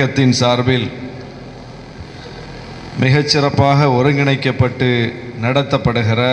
இயக்கத்தின் சார்பில் மிகச்சிறப்பாக ஒருங்கிணைக்கப்பட்டு நடத்தப்படுகிற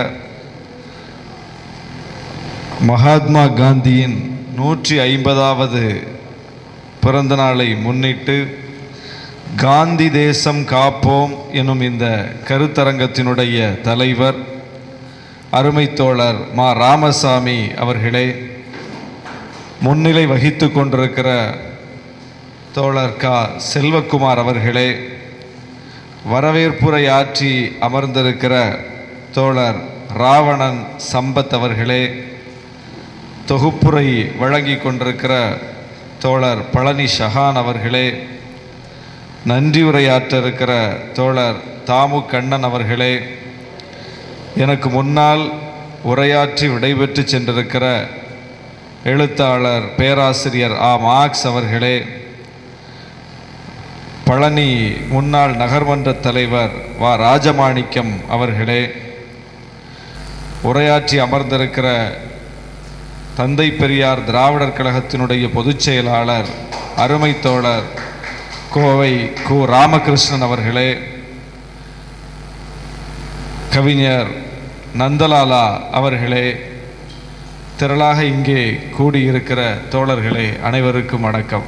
மகாத்மா காந்தியின் நூற்றி ஐம்பதாவது பிறந்த நாளை முன்னிட்டு காந்தி தேசம் காப்போம் எனும் இந்த கருத்தரங்கத்தினுடைய தலைவர் அருமை தோழர் மா ராமசாமி அவர்களே முன்னிலை வகித்து கொண்டிருக்கிற தோழர் கா செல்வகுமார் அவர்களே வரவேற்புரை ஆற்றி அமர்ந்திருக்கிற தோழர் ராவணன் சம்பத் அவர்களே தொகுப்புரை வழங்கி கொண்டிருக்கிற தோழர் பழனி ஷஹான் அவர்களே நன்றி உரையாற்ற இருக்கிற தோழர் தாமு கண்ணன் அவர்களே எனக்கு முன்னால் உரையாற்றி விடைபெற்று சென்றிருக்கிற எழுத்தாளர் பேராசிரியர் ஆ மார்க்ஸ் அவர்களே பழனி முன்னாள் நகர்மன்ற தலைவர் வா ராஜமாணிக்கம் அவர்களே உரையாற்றி அமர்ந்திருக்கிற தந்தை பெரியார் திராவிடர் கழகத்தினுடைய பொதுச் செயலாளர் அருமை தோழர் கோவை கு ராமகிருஷ்ணன் அவர்களே கவிஞர் நந்தலாலா அவர்களே திரளாக இங்கே கூடியிருக்கிற தோழர்களே அனைவருக்கும் வணக்கம்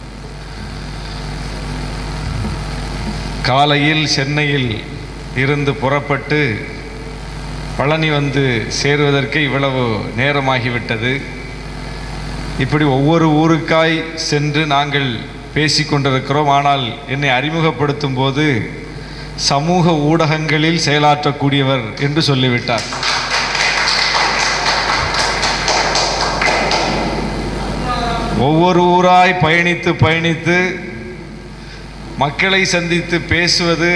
காலையில் சென்னையில் இருந்து புறப்பட்டு பழனி வந்து சேருவதற்கு இவ்வளவு நேரமாகிவிட்டது இப்படி ஒவ்வொரு ஊருக்காய் சென்று நாங்கள் பேசிக்கொண்டிருக்கிறோம் ஆனால் என்னை அறிமுகப்படுத்தும் போது சமூக ஊடகங்களில் செயலாற்றக்கூடியவர் என்று சொல்லிவிட்டார் ஒவ்வொரு ஊராய் பயணித்து பயணித்து மக்களை சந்தித்து பேசுவது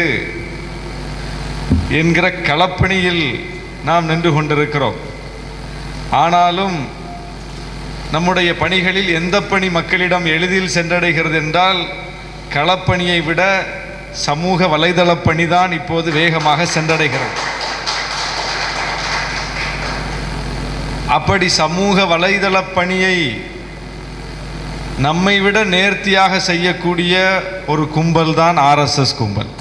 என்கிற களப்பணியில் நாம் நின்று கொண்டிருக்கிறோம் ஆனாலும் நம்முடைய பணிகளில் எந்த பணி மக்களிடம் எளிதில் சென்றடைகிறது என்றால் களப்பணியை விட சமூக வலைதள பணிதான் இப்போது வேகமாக சென்றடைகிறது அப்படி சமூக வலைதள பணியை நம்மை விட நேர்த்தியாக செய்யக்கூடிய ஒரு கும்பல் தான் ஆர்எஸ்எஸ் கும்பல்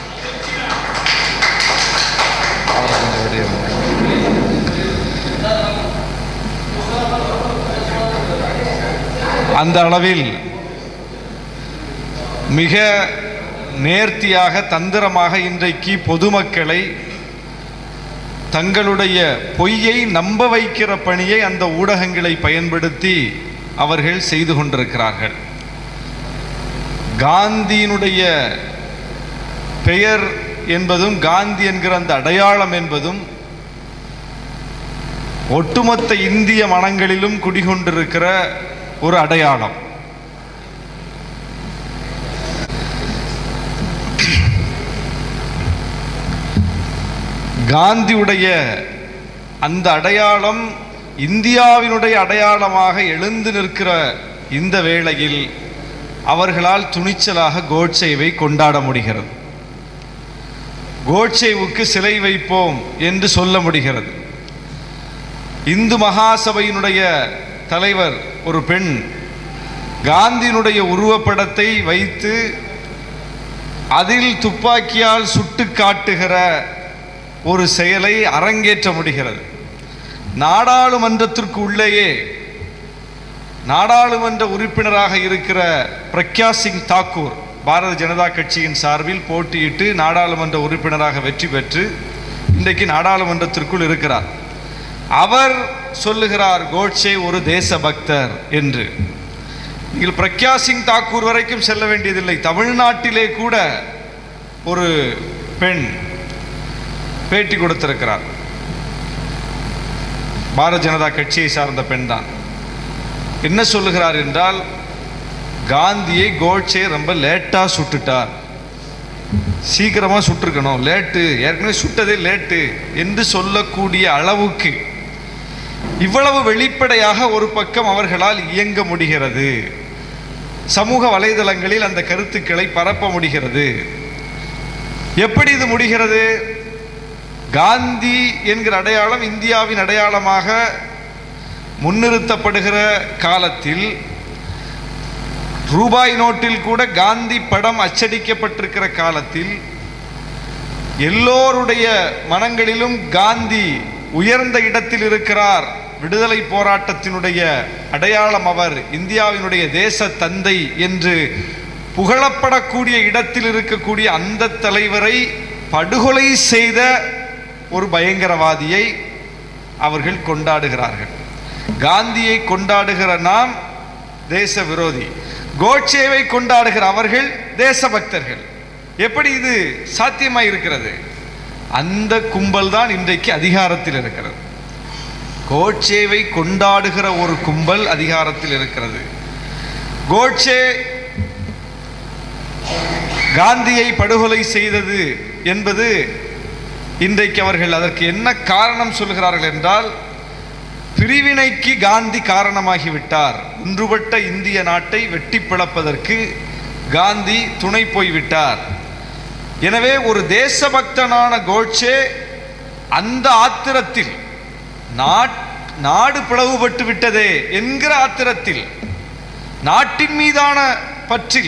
அந்த அளவில் மிக நேர்த்தியாக தந்திரமாக இன்றைக்கு பொதுமக்களை தங்களுடைய பொய்யை நம்ப வைக்கிற பணியை அந்த ஊடகங்களை பயன்படுத்தி அவர்கள் செய்து கொண்டிருக்கிறார்கள் காந்தியினுடைய பெயர் என்பதும் காந்தி என்கிற அந்த அடையாளம் என்பதும் ஒட்டுமொத்த இந்திய மனங்களிலும் குடிகொண்டிருக்கிற ஒரு அடையாளம் காந்தியுடைய அந்த அடையாளம் இந்தியாவினுடைய அடையாளமாக எழுந்து நிற்கிற இந்த வேளையில் அவர்களால் துணிச்சலாக கோட்சேவை கொண்டாட முடிகிறது கோட்சேவுக்கு சிலை வைப்போம் என்று சொல்ல முடிகிறது இந்து மகாசபையினுடைய தலைவர் ஒரு பெண் காந்தியினுடைய உருவப்படத்தை வைத்து அதில் துப்பாக்கியால் சுட்டு காட்டுகிற ஒரு செயலை அரங்கேற்ற முடிகிறது நாடாளுமன்றத்திற்கு உள்ளேயே நாடாளுமன்ற உறுப்பினராக இருக்கிற பிரக்யா சிங் தாக்கூர் பாரத ஜனதா கட்சியின் சார்பில் போட்டியிட்டு நாடாளுமன்ற உறுப்பினராக வெற்றி பெற்று இன்றைக்கு நாடாளுமன்றத்திற்குள் இருக்கிறார் அவர் சொல்லுகிறார் கோட்சே ஒரு தேசபக்தர் என்று நீங்கள் பிரக்யா சிங் தாக்கூர் வரைக்கும் செல்ல வேண்டியதில்லை தமிழ்நாட்டிலே கூட ஒரு பெண் பேட்டி கொடுத்திருக்கிறார் பாரத ஜனதா கட்சியை சார்ந்த பெண் தான் என்ன சொல்லுகிறார் என்றால் காந்தியை கோட்சே ரொம்ப லேட்டாக சுட்டுட்டார் சீக்கிரமாக சுட்டிருக்கணும் லேட்டு ஏற்கனவே சுட்டதே லேட்டு என்று சொல்லக்கூடிய அளவுக்கு இவ்வளவு வெளிப்படையாக ஒரு பக்கம் அவர்களால் இயங்க முடிகிறது சமூக வலைதளங்களில் அந்த கருத்துக்களை பரப்ப முடிகிறது எப்படி இது முடிகிறது காந்தி என்கிற அடையாளம் இந்தியாவின் அடையாளமாக முன்னிறுத்தப்படுகிற காலத்தில் ரூபாய் நோட்டில் கூட காந்தி படம் அச்சடிக்கப்பட்டிருக்கிற காலத்தில் எல்லோருடைய மனங்களிலும் காந்தி உயர்ந்த இடத்தில் இருக்கிறார் விடுதலை போராட்டத்தினுடைய அடையாளம் அவர் இந்தியாவினுடைய தேச தந்தை என்று புகழப்படக்கூடிய இடத்தில் இருக்கக்கூடிய அந்த தலைவரை படுகொலை செய்த ஒரு பயங்கரவாதியை அவர்கள் கொண்டாடுகிறார்கள் காந்தியை கொண்டாடுகிற நாம் தேச விரோதி கோட்சேவை கொண்டாடுகிற அவர்கள் தேசபக்தர்கள் எப்படி இது சாத்தியமாய் இருக்கிறது அந்த கும்பல் தான் இன்றைக்கு அதிகாரத்தில் இருக்கிறது கோட்சேவை கொண்டாடுகிற ஒரு கும்பல் அதிகாரத்தில் இருக்கிறது கோட்சே காந்தியை படுகொலை செய்தது என்பது இன்றைக்கு அவர்கள் அதற்கு என்ன காரணம் சொல்கிறார்கள் என்றால் பிரிவினைக்கு காந்தி காரணமாகிவிட்டார் ஒன்றுபட்ட இந்திய நாட்டை வெட்டி பிளப்பதற்கு காந்தி துணை போய்விட்டார் எனவே ஒரு தேசபக்தனான கோட்சே அந்த ஆத்திரத்தில் நாட் நாடு பிளவுபட்டு விட்டதே என்கிற ஆத்திரத்தில் நாட்டின் மீதான பற்றில்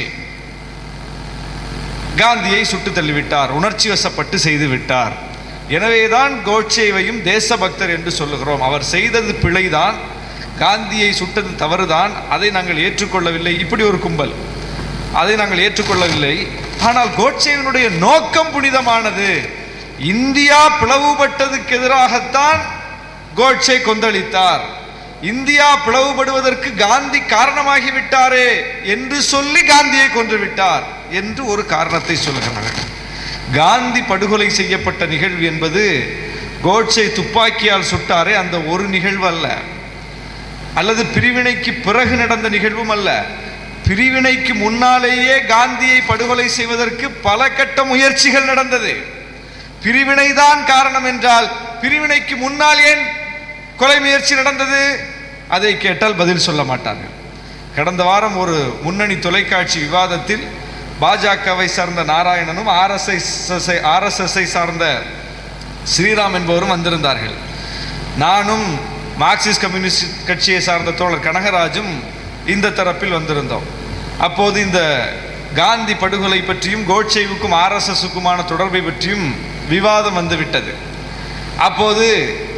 காந்தியை சுட்டு தள்ளிவிட்டார் உணர்ச்சி வசப்பட்டு செய்து விட்டார் எனவேதான் கோட்சேவையும் தேசபக்தர் என்று சொல்லுகிறோம் அவர் செய்தது பிழைதான் காந்தியை சுட்டது தவறுதான் அதை நாங்கள் ஏற்றுக்கொள்ளவில்லை இப்படி ஒரு கும்பல் அதை நாங்கள் ஏற்றுக்கொள்ளவில்லை ஆனால் கோட்சேவினுடைய நோக்கம் புனிதமானது இந்தியா பிளவுபட்டதுக்கு எதிராகத்தான் கோட்சே கொந்தளித்தார் இந்தியா பிளவுபடுவதற்கு காந்தி காரணமாகி விட்டாரே என்று சொல்லி காந்தியை கொன்று விட்டார் என்று ஒரு காரணத்தை சொல்கிறார்கள் காந்தி படுகொலை செய்யப்பட்ட நிகழ்வு என்பது கோட்சே துப்பாக்கியால் சுட்டாரே அந்த ஒரு நிகழ்வு அல்ல அல்லது பிரிவினைக்கு பிறகு நடந்த நிகழ்வும் அல்ல பிரிவினைக்கு முன்னாலேயே காந்தியை படுகொலை செய்வதற்கு பல கட்ட முயற்சிகள் நடந்தது பிரிவினைதான் காரணம் என்றால் பிரிவினைக்கு முன்னால் ஏன் கொலை முயற்சி நடந்தது அதை கேட்டால் பதில் சொல்ல மாட்டார்கள் கடந்த வாரம் ஒரு முன்னணி தொலைக்காட்சி விவாதத்தில் பாஜகவை சார்ந்த நாராயணனும் ஆர்எஸ்எஸ் ஆர்எஸ்எஸ்ஐ சார்ந்த ஸ்ரீராம் என்பவரும் வந்திருந்தார்கள் நானும் மார்க்சிஸ்ட் கம்யூனிஸ்ட் கட்சியை சார்ந்த தோழர் கனகராஜும் இந்த தரப்பில் வந்திருந்தோம் அப்போது இந்த காந்தி படுகொலை பற்றியும் கோட்சேவுக்கும் ஆர்எஸ்எஸ்க்குமான தொடர்பை பற்றியும் விவாதம் வந்துவிட்டது அப்போது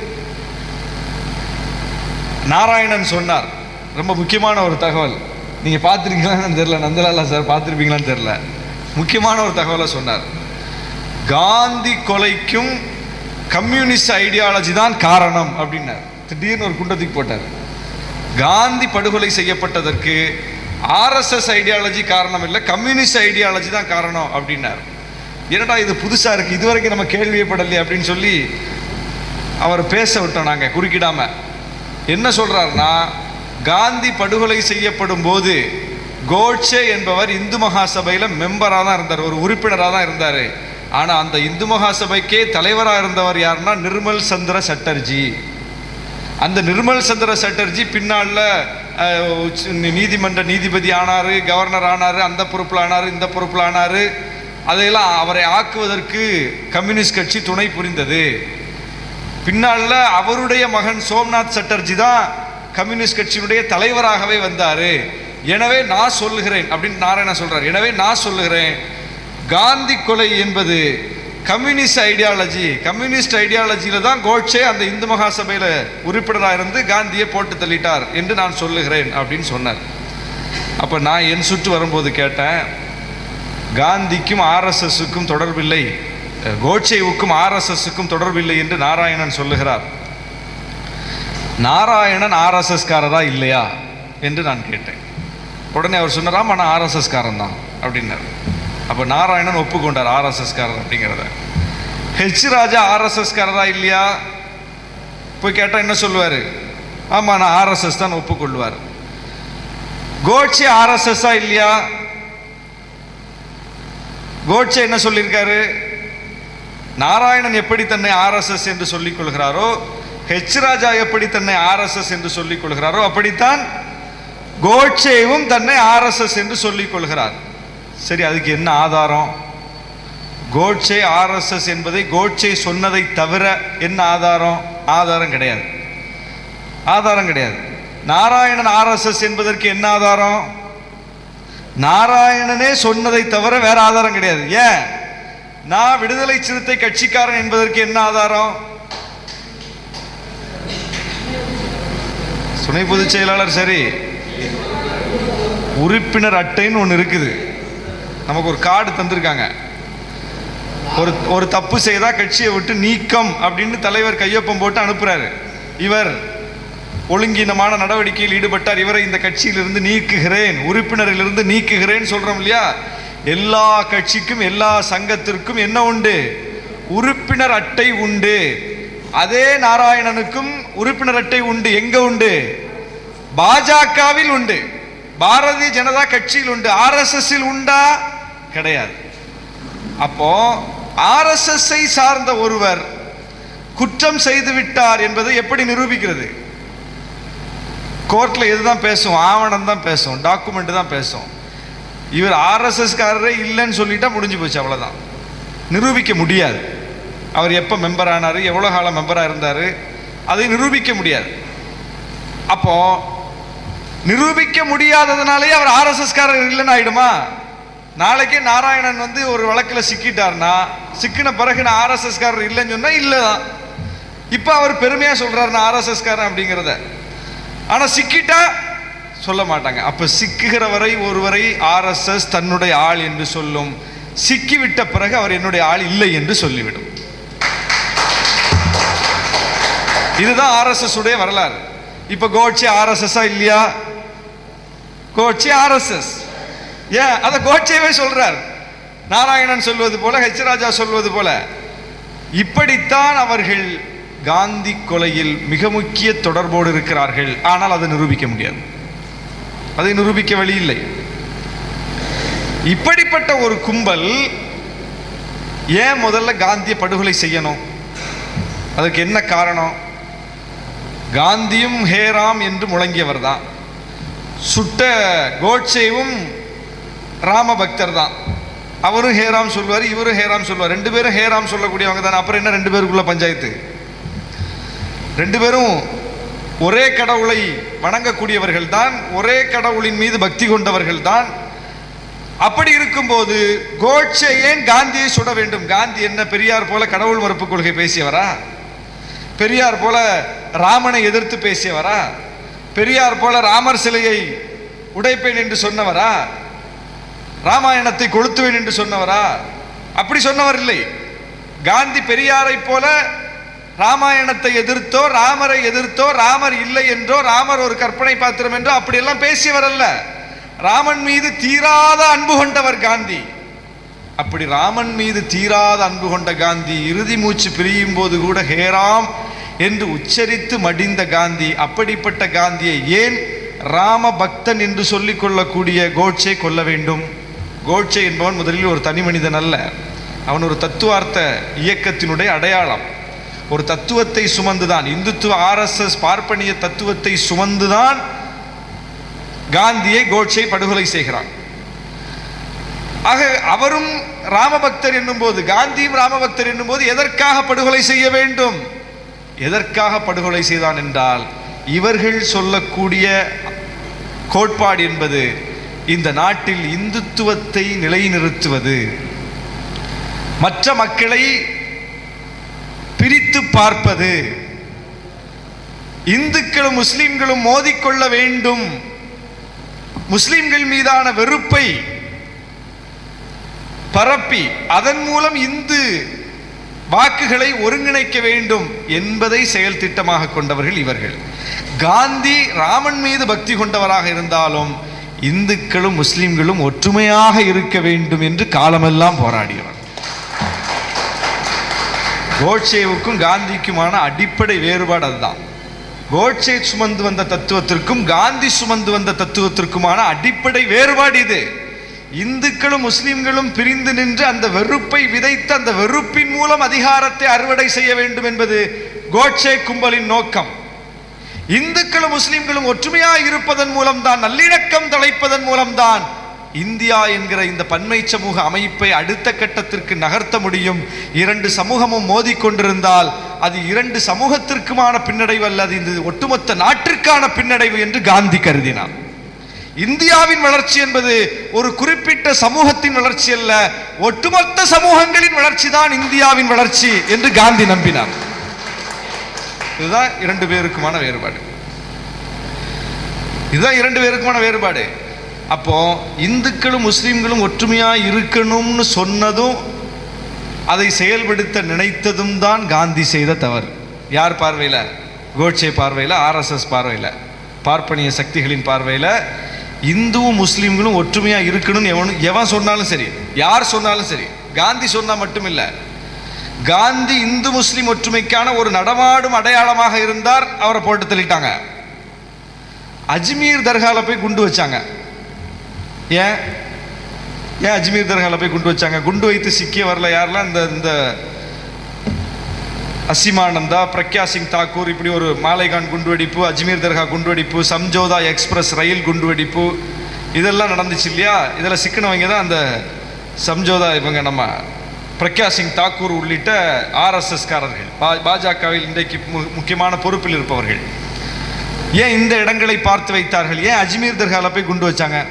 நாராயணன் சொன்னார் ரொம்ப முக்கியமான ஒரு தகவல் நீங்கள் பார்த்துருக்கீங்களான்னு தெரில நந்தலாலா சார் பார்த்துருப்பீங்களான்னு தெரில முக்கியமான ஒரு தகவலை சொன்னார் காந்தி கொலைக்கும் கம்யூனிஸ்ட் ஐடியாலஜி தான் காரணம் அப்படின்னார் திடீர்னு ஒரு குண்டத்துக்கு போட்டார் காந்தி படுகொலை செய்யப்பட்டதற்கு ஆர்எஸ்எஸ் ஐடியாலஜி காரணம் இல்லை கம்யூனிஸ்ட் ஐடியாலஜி தான் காரணம் அப்படின்னார் என்னடா இது புதுசாக இருக்குது இதுவரைக்கும் நம்ம கேள்வியப்படலையே அப்படின்னு சொல்லி அவர் பேச விட்டோம் நாங்கள் குறுக்கிடாம என்ன சொல்றாருன்னா காந்தி படுகொலை செய்யப்படும் போது கோட்சே என்பவர் இந்து மகாசபையில் மெம்பராக தான் இருந்தார் ஒரு உறுப்பினராக தான் இருந்தார் ஆனால் அந்த இந்து மகாசபைக்கே தலைவராக இருந்தவர் யாருன்னா நிர்மல் சந்திர சட்டர்ஜி அந்த நிர்மல் சந்திர சட்டர்ஜி பின்னால் நீதிமன்ற நீதிபதி ஆனார் கவர்னர் ஆனார் அந்த பொறுப்பில் ஆனார் இந்த பொறுப்பில் ஆனார் அதையெல்லாம் அவரை ஆக்குவதற்கு கம்யூனிஸ்ட் கட்சி துணை புரிந்தது பின்னால அவருடைய மகன் சோம்நாத் சட்டர்ஜி தான் கம்யூனிஸ்ட் கட்சியினுடைய தலைவராகவே வந்தார் எனவே நான் சொல்லுகிறேன் அப்படின்னு நாராயண சொல்றார் எனவே நான் சொல்லுகிறேன் காந்தி கொலை என்பது கம்யூனிஸ்ட் ஐடியாலஜி கம்யூனிஸ்ட் ஐடியாலஜியில தான் கோட்சே அந்த இந்து மகாசபையில் உறுப்பினராக இருந்து காந்தியை போட்டு தள்ளிட்டார் என்று நான் சொல்லுகிறேன் அப்படின்னு சொன்னார் அப்போ நான் என் சுற்று வரும்போது கேட்டேன் காந்திக்கும் ஆர்எஸ்எஸ்க்கும் தொடர்பில்லை கோட்சேவுக்கும் ஆர்எஸ்எஸ்க்கும் தொடர்பில்லை என்று நாராயணன் சொல்லுகிறார் நாராயணன் ஆர்எஸ்எஸ்காரரா இல்லையா என்று நான் கேட்டேன் உடனே அவர் சொன்னார் ஆமா நான் ஆர்எஸ்எஸ்காரன் தான் அப்படின்னார் அப்போ நாராயணன் ஒப்புக்கொண்டார் ஆர்எஸ்எஸ்காரர் அப்படிங்கிறத ஹெச் ராஜா ஆர்எஸ்எஸ்காரரா இல்லையா போய் கேட்டால் என்ன சொல்லுவார் ஆமாம் நான் ஆர்எஸ்எஸ் தான் ஒப்புக்கொள்வார் கோட்சே ஆர்எஸ்எஸ்ஸா இல்லையா கோட்சே என்ன சொல்லியிருக்காரு நாராயணன் எப்படி தன்னை ஆர்எஸ்எஸ் என்று சொல்லிக் கொள்கிறாரோ ஹெச் ராஜா எப்படி தன்னை ஆர்எஸ்எஸ் என்று சொல்லிக் கொள்கிறாரோ அப்படித்தான் கோட்சேவும் தன்னை ஆர்எஸ்எஸ் என்று சொல்லிக் கொள்கிறார் சரி அதுக்கு என்ன ஆதாரம் கோட்சே ஆர்எஸ்எஸ் என்பதை கோட்சே சொன்னதை தவிர என்ன ஆதாரம் ஆதாரம் கிடையாது ஆதாரம் கிடையாது நாராயணன் ஆர்எஸ்எஸ் என்பதற்கு என்ன ஆதாரம் நாராயணனே சொன்னதை தவிர வேற ஆதாரம் கிடையாது ஏன் நான் விடுதலை சிறுத்தை கட்சிக்காரன் என்பதற்கு என்ன ஆதாரம் துணை பொதுச் செயலாளர் சரி உறுப்பினர் அட்டைன்னு ஒன்று இருக்குது நமக்கு ஒரு கார்டு தந்திருக்காங்க ஒரு ஒரு தப்பு செய்தா கட்சியை விட்டு நீக்கம் அப்படின்னு தலைவர் கையொப்பம் போட்டு அனுப்புறாரு இவர் ஒழுங்கீனமான நடவடிக்கையில் ஈடுபட்டார் இவரை இந்த கட்சியிலிருந்து நீக்குகிறேன் உறுப்பினரிலிருந்து நீக்குகிறேன் சொல்றோம் இல்லையா எல்லா கட்சிக்கும் எல்லா சங்கத்திற்கும் என்ன உண்டு உறுப்பினர் அட்டை உண்டு அதே நாராயணனுக்கும் உறுப்பினர் அட்டை உண்டு எங்க உண்டு பாஜகவில் உண்டு பாரதிய ஜனதா கட்சியில் உண்டு ஆர்எஸ்எஸ் உண்டா கிடையாது அப்போ ஆர்எஸ்எஸ் சார்ந்த ஒருவர் குற்றம் செய்து விட்டார் என்பதை எப்படி நிரூபிக்கிறது கோர்ட்ல எதுதான் பேசும் ஆவணம் தான் பேசும் டாக்குமெண்ட் தான் பேசும் இவர் ஆர்எஸ்எஸ் காரரே இல்லைன்னு சொல்லிட்டா முடிஞ்சு போச்சு அவ்வளவுதான் நிரூபிக்க முடியாது அவர் எப்போ மெம்பர் ஆனார் எவ்வளோ காலம் மெம்பராக இருந்தார் அதை நிரூபிக்க முடியாது அப்போ நிரூபிக்க முடியாததுனாலே அவர் ஆர்எஸ்எஸ் காரர் இல்லைன்னு ஆயிடுமா நாளைக்கே நாராயணன் வந்து ஒரு வழக்கில் சிக்கிட்டார்னா சிக்கின பிறகு நான் ஆர்எஸ்எஸ் காரர் இல்லைன்னு சொன்னா இல்லை தான் இப்போ அவர் பெருமையாக சொல்றாரு நான் ஆர்எஸ்எஸ் காரன் அப்படிங்கிறத ஆனால் சிக்கிட்டா சொல்ல மாட்டாங்க அப்ப சிக்குகிற வரை ஒருவரை ஆர்எஸ்எஸ் தன்னுடைய ஆள் என்று சொல்லும் சிக்கிவிட்ட பிறகு அவர் என்னுடைய ஆள் இல்லை என்று சொல்லிவிடும் இதுதான் ஆர்எஸ்எஸ் உடைய வரலாறு இப்ப கோட்சே ஆர்எஸ்எஸ் இல்லையா கோட்சே ஆர்எஸ்எஸ் ஏன் அத கோட்சேவே சொல்றார் நாராயணன் சொல்வது போல ஹெச் ராஜா சொல்வது போல இப்படித்தான் அவர்கள் காந்தி கொலையில் மிக முக்கிய தொடர்போடு இருக்கிறார்கள் ஆனால் அதை நிரூபிக்க முடியாது அதை நிரூபிக்க வழி இல்லை இப்படிப்பட்ட ஒரு கும்பல் ஏன் முதல்ல காந்தியை படுகொலை செய்யணும் அதுக்கு என்ன காரணம் காந்தியும் ஹேராம் என்று முழங்கியவர் தான் சுட்ட கோட்சேவும் ராம பக்தர் தான் அவரும் ஹேராம் சொல்லுவார் இவரும் ஹேராம் சொல்லுவார் ரெண்டு பேரும் ஹேராம் சொல்லக்கூடியவங்க தானே அப்புறம் என்ன ரெண்டு பேருக்குள்ள பஞ்சாயத்து ரெண்டு பேரும் ஒரே கடவுளை வணங்கக்கூடியவர்கள் தான் ஒரே கடவுளின் மீது பக்தி கொண்டவர்கள் தான் அப்படி இருக்கும்போது கோட்சே ஏன் காந்தியை சுட வேண்டும் காந்தி என்ன பெரியார் போல கடவுள் மறுப்பு கொள்கை பேசியவரா பெரியார் போல ராமனை எதிர்த்து பேசியவரா பெரியார் போல ராமர் சிலையை உடைப்பேன் என்று சொன்னவரா ராமாயணத்தை கொளுத்துவேன் என்று சொன்னவரா அப்படி சொன்னவர் இல்லை காந்தி பெரியாரை போல ராமாயணத்தை எதிர்த்தோ ராமரை எதிர்த்தோ ராமர் இல்லை என்றோ ராமர் ஒரு கற்பனை பாத்திரம் என்றோ அப்படியெல்லாம் பேசியவர் அல்ல ராமன் மீது தீராத அன்பு கொண்டவர் காந்தி அப்படி ராமன் மீது தீராத அன்பு கொண்ட காந்தி இறுதி மூச்சு பிரியும் போது கூட ஹேராம் என்று உச்சரித்து மடிந்த காந்தி அப்படிப்பட்ட காந்தியை ஏன் ராம பக்தன் என்று சொல்லிக் கொள்ளக்கூடிய கோட்சே கொல்ல வேண்டும் கோட்சே என்பவன் முதலில் ஒரு தனி மனிதன் அல்ல அவன் ஒரு தத்துவார்த்த இயக்கத்தினுடைய அடையாளம் ஒரு தத்துவத்தை சுமந்துதான் இந்துத்துவ ஆர்எஸ்எஸ் பார்ப்பனிய தத்துவத்தை சுமந்துதான் காந்தியை கோட்சே படுகொலை செய்கிறான் ஆக அவரும் ராமபக்தர் என்னும் போது காந்தியும் ராமபக்தர் என்னும் போது எதற்காக படுகொலை செய்ய வேண்டும் எதற்காக படுகொலை செய்தான் என்றால் இவர்கள் சொல்லக்கூடிய கோட்பாடு என்பது இந்த நாட்டில் இந்துத்துவத்தை நிலைநிறுத்துவது மற்ற மக்களை பிரித்து பார்ப்பது இந்துக்களும் முஸ்லிம்களும் மோதிக்கொள்ள வேண்டும் முஸ்லிம்கள் மீதான வெறுப்பை பரப்பி அதன் மூலம் இந்து வாக்குகளை ஒருங்கிணைக்க வேண்டும் என்பதை செயல் திட்டமாக கொண்டவர்கள் இவர்கள் காந்தி ராமன் மீது பக்தி கொண்டவராக இருந்தாலும் இந்துக்களும் முஸ்லிம்களும் ஒற்றுமையாக இருக்க வேண்டும் என்று காலமெல்லாம் போராடியவர் கோட்சேவுக்கும் காந்திக்குமான அடிப்படை வேறுபாடு அதுதான் கோட்சே சுமந்து வந்த தத்துவத்திற்கும் காந்தி சுமந்து வந்த தத்துவத்திற்குமான அடிப்படை வேறுபாடு இது இந்துக்களும் முஸ்லிம்களும் பிரிந்து நின்று அந்த வெறுப்பை விதைத்து அந்த வெறுப்பின் மூலம் அதிகாரத்தை அறுவடை செய்ய வேண்டும் என்பது கோட்சே கும்பலின் நோக்கம் இந்துக்களும் முஸ்லிம்களும் ஒற்றுமையாக இருப்பதன் மூலம்தான் நல்லிணக்கம் தலைப்பதன் மூலம்தான் இந்தியா என்கிற இந்த பன்மை சமூக அமைப்பை அடுத்த கட்டத்திற்கு நகர்த்த முடியும் இரண்டு சமூகமும் மோதிக்கொண்டிருந்தால் அது இரண்டு சமூகத்திற்குமான பின்னடைவு அல்ல அது இந்த ஒட்டுமொத்த நாட்டிற்கான பின்னடைவு என்று காந்தி கருதினார் இந்தியாவின் வளர்ச்சி என்பது ஒரு குறிப்பிட்ட சமூகத்தின் வளர்ச்சி அல்ல ஒட்டுமொத்த சமூகங்களின் வளர்ச்சி தான் இந்தியாவின் வளர்ச்சி என்று காந்தி நம்பினார் இதுதான் இரண்டு பேருக்குமான வேறுபாடு இதுதான் இரண்டு பேருக்குமான வேறுபாடு அப்போ இந்துக்களும் முஸ்லிம்களும் ஒற்றுமையா இருக்கணும்னு சொன்னதும் அதை செயல்படுத்த நினைத்ததும் தான் காந்தி செய்த தவறு யார் பார்வையில கோட்சே பார்வையில ஆர்எஸ்எஸ் பார்வையில பார்ப்பனிய சக்திகளின் பார்வையில இந்துவும் முஸ்லிம்களும் ஒற்றுமையா இருக்கணும்னு எவன் எவன் சொன்னாலும் சரி யார் சொன்னாலும் சரி காந்தி சொன்னா மட்டும் இல்ல காந்தி இந்து முஸ்லிம் ஒற்றுமைக்கான ஒரு நடமாடும் அடையாளமாக இருந்தார் அவரை போட்டு தள்ளிட்டாங்க அஜ்மீர் தர்கால போய் குண்டு வச்சாங்க ஏன் ஏன் அஜ்மீர் தர்கால போய் குண்டு வச்சாங்க குண்டு வைத்து சிக்கிய வரல யாரெல்லாம் இந்த இந்த அசிமானந்தா பிரக்யா சிங் தாக்கூர் இப்படி ஒரு மாலைகான் குண்டுவெடிப்பு அஜ்மீர் தர்கா குண்டுவெடிப்பு சம்ஜோதா எக்ஸ்பிரஸ் ரயில் குண்டுவெடிப்பு இதெல்லாம் நடந்துச்சு இல்லையா இதில் சிக்கினவங்க தான் அந்த சம்ஜோதா இவங்க நம்ம பிரக்யா சிங் தாக்கூர் உள்ளிட்ட ஆர்எஸ்எஸ்காரர்கள் பா பாஜகவில் இன்றைக்கு மு- முக்கியமான பொறுப்பில் இருப்பவர்கள் ஏன் இந்த இடங்களை பார்த்து வைத்தார்கள் ஏன் அஜ்மீர் தர்கால போய் குண்டு வச்சாங்க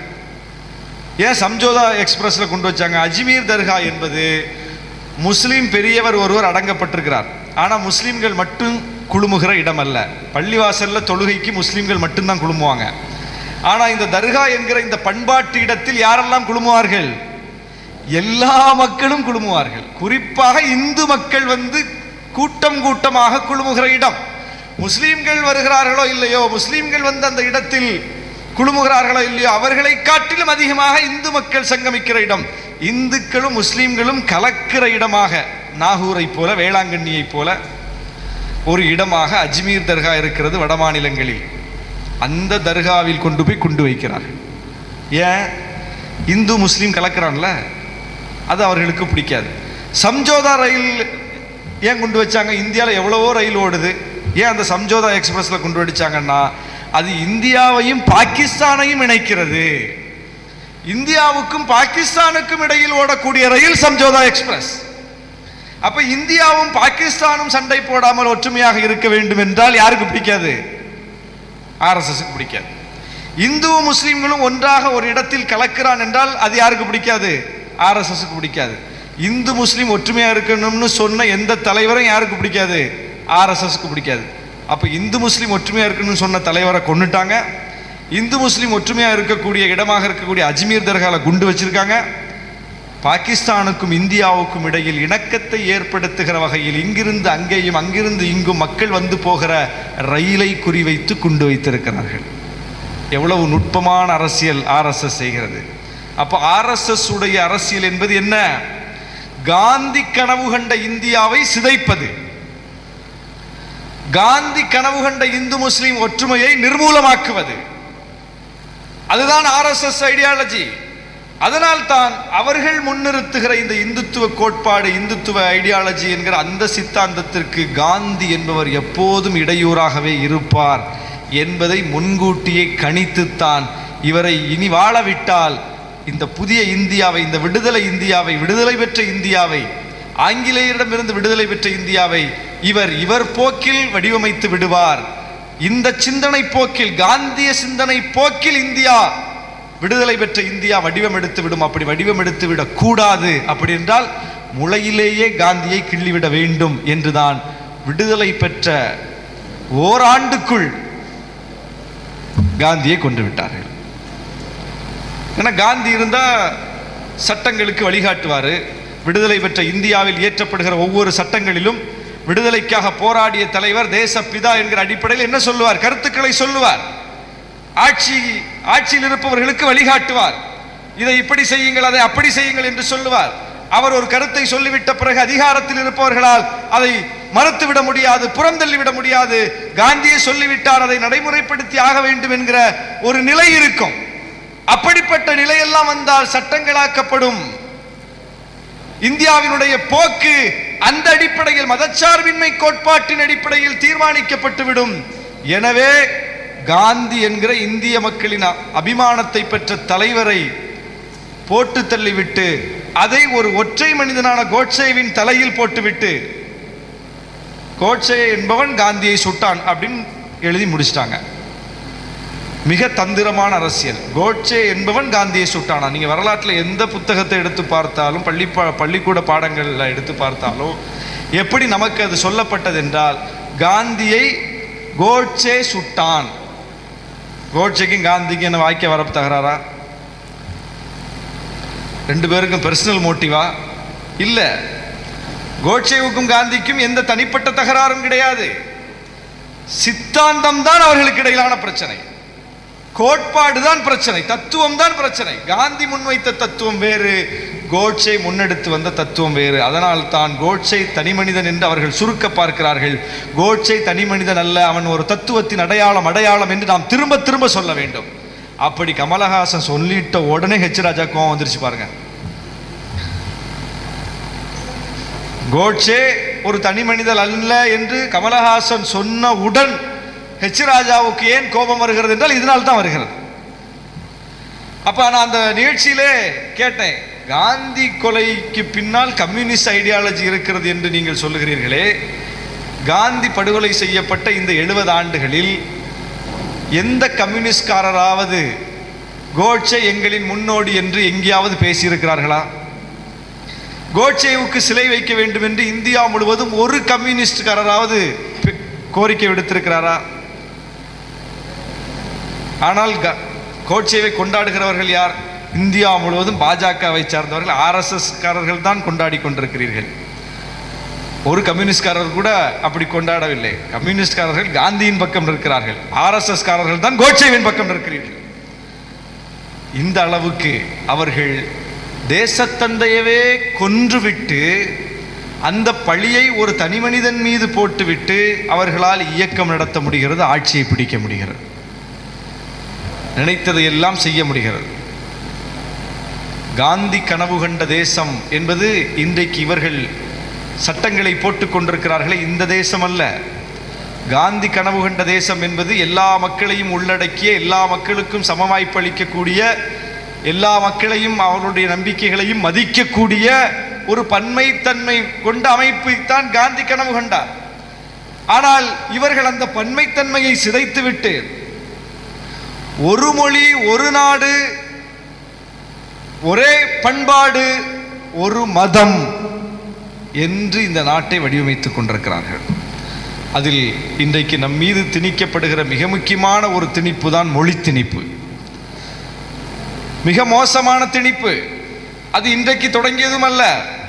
ஏன் சம்ஜோதா எக்ஸ்பிரஸ்ல கொண்டு வச்சாங்க அஜ்மீர் தர்கா என்பது முஸ்லீம் பெரியவர் ஒருவர் அடங்கப்பட்டிருக்கிறார் ஆனா முஸ்லீம்கள் மட்டும் குழுமுகிற இடம் அல்ல பள்ளிவாசல்ல தொழுகைக்கு முஸ்லீம்கள் மட்டும்தான் குழுமுவாங்க ஆனா இந்த தர்கா என்கிற இந்த பண்பாட்டு இடத்தில் யாரெல்லாம் குழுமுவார்கள் எல்லா மக்களும் குழுமுவார்கள் குறிப்பாக இந்து மக்கள் வந்து கூட்டம் கூட்டமாக குழுமுகிற இடம் முஸ்லீம்கள் வருகிறார்களோ இல்லையோ முஸ்லீம்கள் வந்து அந்த இடத்தில் குழுமுகிறார்களோ இல்லையோ அவர்களை காட்டிலும் அதிகமாக இந்து மக்கள் சங்கமிக்கிற இடம் இந்துக்களும் முஸ்லீம்களும் கலக்கிற இடமாக நாகூரை போல வேளாங்கண்ணியை போல ஒரு இடமாக அஜ்மீர் தர்கா இருக்கிறது வட மாநிலங்களில் அந்த தர்காவில் கொண்டு போய் குண்டு வைக்கிறார்கள் ஏன் இந்து முஸ்லீம் கலக்கிறான்ல அது அவர்களுக்கு பிடிக்காது சம்ஜோதா ரயில் ஏன் கொண்டு வச்சாங்க இந்தியாவில் எவ்வளவோ ரயில் ஓடுது ஏன் அந்த சம்ஜோதா எக்ஸ்பிரஸ்ல கொண்டு வச்சாங்கன்னா அது இந்தியாவையும் பாகிஸ்தானையும் இணைக்கிறது இந்தியாவுக்கும் பாகிஸ்தானுக்கும் இடையில் ஓடக்கூடிய ரயில் சம்ஜோதா எக்ஸ்பிரஸ் அப்ப இந்தியாவும் பாகிஸ்தானும் சண்டை போடாமல் ஒற்றுமையாக இருக்க வேண்டும் என்றால் யாருக்கு பிடிக்காது ஆர்எஸ்எஸ்க்கு பிடிக்காது இந்துவும் முஸ்லீம்களும் ஒன்றாக ஒரு இடத்தில் கலக்கிறான் என்றால் அது யாருக்கு பிடிக்காது ஆர்எஸ்எஸ்க்கு பிடிக்காது இந்து முஸ்லீம் ஒற்றுமையா இருக்கணும்னு சொன்ன எந்த தலைவரும் யாருக்கு பிடிக்காது ஆர்எஸ்எஸ்க்கு பிடிக்காது அப்ப இந்து முஸ்லீம் ஒற்றுமையா இருக்கணும்னு சொன்ன தலைவரை கொன்னுட்டாங்க இந்து முஸ்லீம் ஒற்றுமையா இருக்கக்கூடிய இடமாக இருக்கக்கூடிய அஜ்மீர் தர்கால குண்டு வச்சிருக்காங்க பாகிஸ்தானுக்கும் இந்தியாவுக்கும் இடையில் இணக்கத்தை ஏற்படுத்துகிற வகையில் இங்கிருந்து அங்கேயும் அங்கிருந்து இங்கும் மக்கள் வந்து போகிற ரயிலை குறிவைத்து குண்டு வைத்திருக்கிறார்கள் எவ்வளவு நுட்பமான அரசியல் ஆர்எஸ்எஸ் செய்கிறது அப்போ ஆர்எஸ்எஸ் உடைய அரசியல் என்பது என்ன காந்தி கனவு கண்ட இந்தியாவை சிதைப்பது காந்தி கனவு கண்ட இந்து முஸ்லிம் ஒற்றுமையை நிர்மூலமாக்குவது அதுதான் ஆர்எஸ்எஸ் ஐடியாலஜி அதனால் தான் அவர்கள் முன்னிறுத்துகிற இந்த இந்துத்துவ கோட்பாடு இந்துத்துவ ஐடியாலஜி என்கிற அந்த சித்தாந்தத்திற்கு காந்தி என்பவர் எப்போதும் இடையூறாகவே இருப்பார் என்பதை முன்கூட்டியே கணித்துத்தான் இவரை இனி வாழ விட்டால் இந்த புதிய இந்தியாவை இந்த விடுதலை இந்தியாவை விடுதலை பெற்ற இந்தியாவை ஆங்கிலேயரிடமிருந்து விடுதலை பெற்ற இந்தியாவை இவர் இவர் போக்கில் வடிவமைத்து விடுவார் இந்த சிந்தனை போக்கில் காந்திய சிந்தனை போக்கில் இந்தியா விடுதலை பெற்ற இந்தியா வடிவம் எடுத்து விடும் அப்படி வடிவம் எடுத்து விடக் கூடாது அப்படி என்றால் முளையிலேயே காந்தியை கிள்ளிவிட வேண்டும் என்றுதான் விடுதலை பெற்ற ஓராண்டுக்குள் காந்தியை கொண்டு விட்டார்கள் ஏன்னா காந்தி இருந்தா சட்டங்களுக்கு வழிகாட்டுவார் விடுதலை பெற்ற இந்தியாவில் இயற்றப்படுகிற ஒவ்வொரு சட்டங்களிலும் விடுதலைக்காக போராடிய தலைவர் தேசப்பிதா என்கிற அடிப்படையில் என்ன சொல்லுவார் கருத்துக்களை சொல்லுவார் ஆட்சி ஆட்சியில் இருப்பவர்களுக்கு வழிகாட்டுவார் இதை இப்படி செய்யுங்கள் அதை அப்படி செய்யுங்கள் என்று சொல்லுவார் அவர் ஒரு கருத்தை சொல்லிவிட்ட பிறகு அதிகாரத்தில் இருப்பவர்களால் அதை மறுத்துவிட முடியாது புறந்தள்ளிவிட முடியாது காந்தியை சொல்லிவிட்டார் அதை நடைமுறைப்படுத்தி ஆக வேண்டும் என்கிற ஒரு நிலை இருக்கும் அப்படிப்பட்ட நிலையெல்லாம் வந்தால் சட்டங்களாக்கப்படும் இந்தியாவினுடைய போக்கு அந்த அடிப்படையில் மதச்சார்பின்மை கோட்பாட்டின் அடிப்படையில் தீர்மானிக்கப்பட்டுவிடும் எனவே காந்தி என்கிற இந்திய மக்களின் அ- அபிமானத்தை பெற்ற தலைவரை போட்டு தள்ளிவிட்டு அதை ஒரு ஒற்றை மனிதனான கோட்சேவின் தலையில் போட்டுவிட்டு கோட்சே என்பவன் காந்தியை சுட்டான் அப்படின்னு எழுதி முடிச்சிட்டாங்க மிக தந்திரமான அரசியல் கோட்சே என்பவன் காந்தியை சுட்டானா நீங்க வரலாற்றில் எந்த புத்தகத்தை எடுத்து பார்த்தாலும் பள்ளி பா- பள்ளிக்கூட பாடங்களில் எடுத்து பார்த்தாலும் எப்படி நமக்கு அது சொல்லப்பட்டது என்றால் காந்தியை கோட்சே சுட்டான் கோட்சேக்கும் காந்திக்கும் என்ன வாக்கிய வரப்பு தகராறா ரெண்டு பேருக்கும் பர்சனல் மோட்டிவா இல்ல கோட்சேவுக்கும் காந்திக்கும் எந்த தனிப்பட்ட தகராறும் கிடையாது சித்தாந்தம் தான் அவர்களுக்கு இடையிலான பிரச்சனை கோட்பாடு தான் பிரச்சனை தத்துவம் தான் பிரச்சனை காந்தி முன்வைத்த தத்துவம் வேறு கோட்சே முன்னெடுத்து வந்த தத்துவம் வேறு அதனால் தான் கோட்சே தனி மனிதன் என்று அவர்கள் சுருக்க பார்க்கிறார்கள் கோட்சே தனி மனிதன் அல்ல அவன் ஒரு தத்துவத்தின் அடையாளம் அடையாளம் என்று நாம் திரும்ப திரும்ப சொல்ல வேண்டும் அப்படி கமலஹாசன் சொல்லிட்ட உடனே ஹெச் ராஜா கோவம் வந்துருச்சு பாருங்க கோட்சே ஒரு தனி மனிதன் அல்ல என்று கமலஹாசன் சொன்னவுடன் ஹெச் ராஜாவுக்கு ஏன் கோபம் வருகிறது என்றால் இதனால் தான் வருகிறது அப்ப நான் அந்த நிகழ்ச்சியிலே கேட்டேன் காந்தி கொலைக்கு பின்னால் கம்யூனிஸ்ட் ஐடியாலஜி இருக்கிறது என்று நீங்கள் சொல்லுகிறீர்களே காந்தி படுகொலை செய்யப்பட்ட இந்த எழுபது ஆண்டுகளில் எந்த கம்யூனிஸ்ட்காரராவது கோட்சே எங்களின் முன்னோடி என்று எங்கேயாவது பேசியிருக்கிறார்களா கோட்சேவுக்கு சிலை வைக்க வேண்டும் என்று இந்தியா முழுவதும் ஒரு கம்யூனிஸ்ட்காரராவது பி- கோரிக்கை விடுத்திருக்கிறாரா ஆனால் க- கோட்சேவை கொண்டாடுகிறவர்கள் யார் இந்தியா முழுவதும் பாஜகவை சார்ந்தவர்கள் ஆர்எஸ்எஸ் காரர்கள் தான் கொண்டாடி கொண்டிருக்கிறீர்கள் ஒரு கம்யூனிஸ்ட்காரர் கூட அப்படி கொண்டாடவில்லை கம்யூனிஸ்ட்காரர்கள் காந்தியின் பக்கம் இருக்கிறார்கள் ஆர்எஸ்எஸ் காரர்கள் தான் கோட்சேவின் பக்கம் இருக்கிறீர்கள் இந்த அளவுக்கு அவர்கள் தேசத்தந்தையவே கொன்றுவிட்டு அந்த பழியை ஒரு தனி மனிதன் மீது போட்டுவிட்டு அவர்களால் இயக்கம் நடத்த முடிகிறது ஆட்சியை பிடிக்க முடிகிறது நினைத்ததை எல்லாம் செய்ய முடிகிறது காந்தி கனவு கண்ட தேசம் என்பது இன்றைக்கு இவர்கள் சட்டங்களை போட்டுக் கொண்டிருக்கிறார்களே இந்த தேசம் அல்ல காந்தி கனவு கண்ட தேசம் என்பது எல்லா மக்களையும் உள்ளடக்கிய எல்லா மக்களுக்கும் சமவாய்ப்பளிக்கக்கூடிய எல்லா மக்களையும் அவருடைய நம்பிக்கைகளையும் மதிக்கக்கூடிய ஒரு பன்மைத்தன்மை கொண்ட அமைப்பைத்தான் காந்தி கனவு கண்டார் ஆனால் இவர்கள் அந்த பன்மைத்தன்மையை சிதைத்துவிட்டு ஒரு மொழி ஒரு நாடு ஒரே பண்பாடு ஒரு மதம் என்று இந்த நாட்டை வடிவமைத்துக் கொண்டிருக்கிறார்கள் அதில் இன்றைக்கு நம் மீது திணிக்கப்படுகிற மிக முக்கியமான ஒரு திணிப்பு தான் மொழி திணிப்பு மிக மோசமான திணிப்பு அது இன்றைக்கு தொடங்கியதும் அல்ல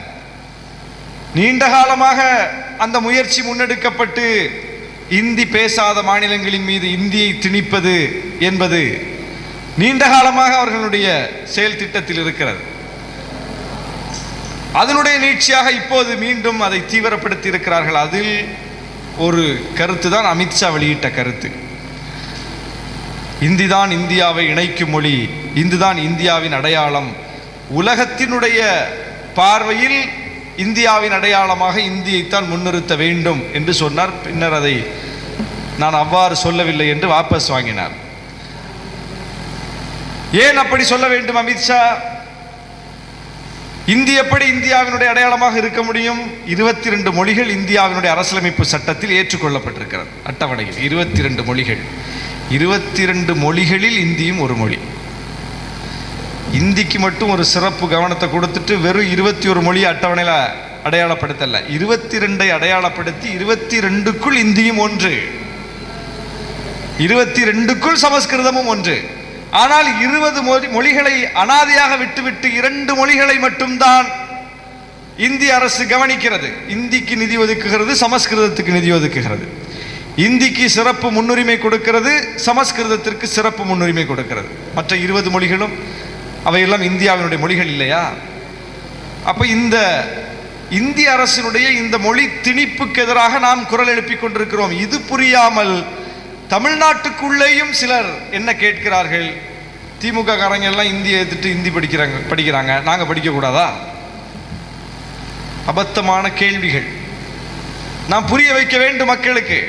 நீண்ட காலமாக அந்த முயற்சி முன்னெடுக்கப்பட்டு இந்தி பேசாத மாநிலங்களின் மீது இந்தியை திணிப்பது என்பது நீண்ட காலமாக அவர்களுடைய செயல் திட்டத்தில் இருக்கிறது அதனுடைய நீட்சியாக இப்போது மீண்டும் அதை தீவிரப்படுத்தி இருக்கிறார்கள் அதில் ஒரு கருத்து தான் அமித்ஷா வெளியிட்ட கருத்து இந்தி தான் இந்தியாவை இணைக்கும் மொழி இந்து தான் இந்தியாவின் அடையாளம் உலகத்தினுடைய பார்வையில் இந்தியாவின் அடையாளமாக இந்தியைத்தான் முன்னிறுத்த வேண்டும் என்று சொன்னார் பின்னர் அதை நான் அவ்வாறு சொல்லவில்லை என்று வாபஸ் வாங்கினார் ஏன் அப்படி சொல்ல வேண்டும் அமித்ஷா இந்தி எப்படி இந்தியாவினுடைய அடையாளமாக இருக்க முடியும் இருபத்தி ரெண்டு மொழிகள் இந்தியாவினுடைய அரசியலமைப்பு சட்டத்தில் ஏற்றுக்கொள்ளப்பட்டிருக்கிறது அட்டவணையில் இருபத்தி ரெண்டு மொழிகள் இருபத்தி ரெண்டு மொழிகளில் இந்தியும் ஒரு மொழி இந்திக்கு மட்டும் ஒரு சிறப்பு கவனத்தை கொடுத்துட்டு வெறும் இருபத்தி ஒரு மொழி அட்டவணையில் அடையாளப்படுத்தல இருபத்தி ரெண்டை அடையாளப்படுத்தி இருபத்தி ரெண்டுக்குள் இந்தியும் ஒன்று இருபத்தி ரெண்டுக்குள் சமஸ்கிருதமும் ஒன்று ஆனால் இருபது மொழி மொழிகளை அனாதையாக விட்டுவிட்டு இரண்டு மொழிகளை மட்டும்தான் இந்திய அரசு கவனிக்கிறது இந்திக்கு நிதி ஒதுக்குகிறது சமஸ்கிருதத்துக்கு நிதி ஒதுக்குகிறது இந்திக்கு சிறப்பு முன்னுரிமை கொடுக்கிறது சமஸ்கிருதத்திற்கு சிறப்பு முன்னுரிமை கொடுக்கிறது மற்ற இருபது மொழிகளும் அவையெல்லாம் இந்தியாவினுடைய மொழிகள் இல்லையா அப்ப இந்த இந்திய அரசினுடைய இந்த மொழி திணிப்புக்கு எதிராக நாம் குரல் எழுப்பிக் கொண்டிருக்கிறோம் இது புரியாமல் தமிழ்நாட்டுக்குள்ளேயும் சிலர் என்ன கேட்கிறார்கள் திமுக காரங்க எல்லாம் இந்தியை எதிர்த்து இந்தி படிக்கிறாங்க படிக்கிறாங்க நாங்க படிக்க கூடாதா அபத்தமான கேள்விகள் நான் புரிய வைக்க வேண்டும் மக்களுக்கு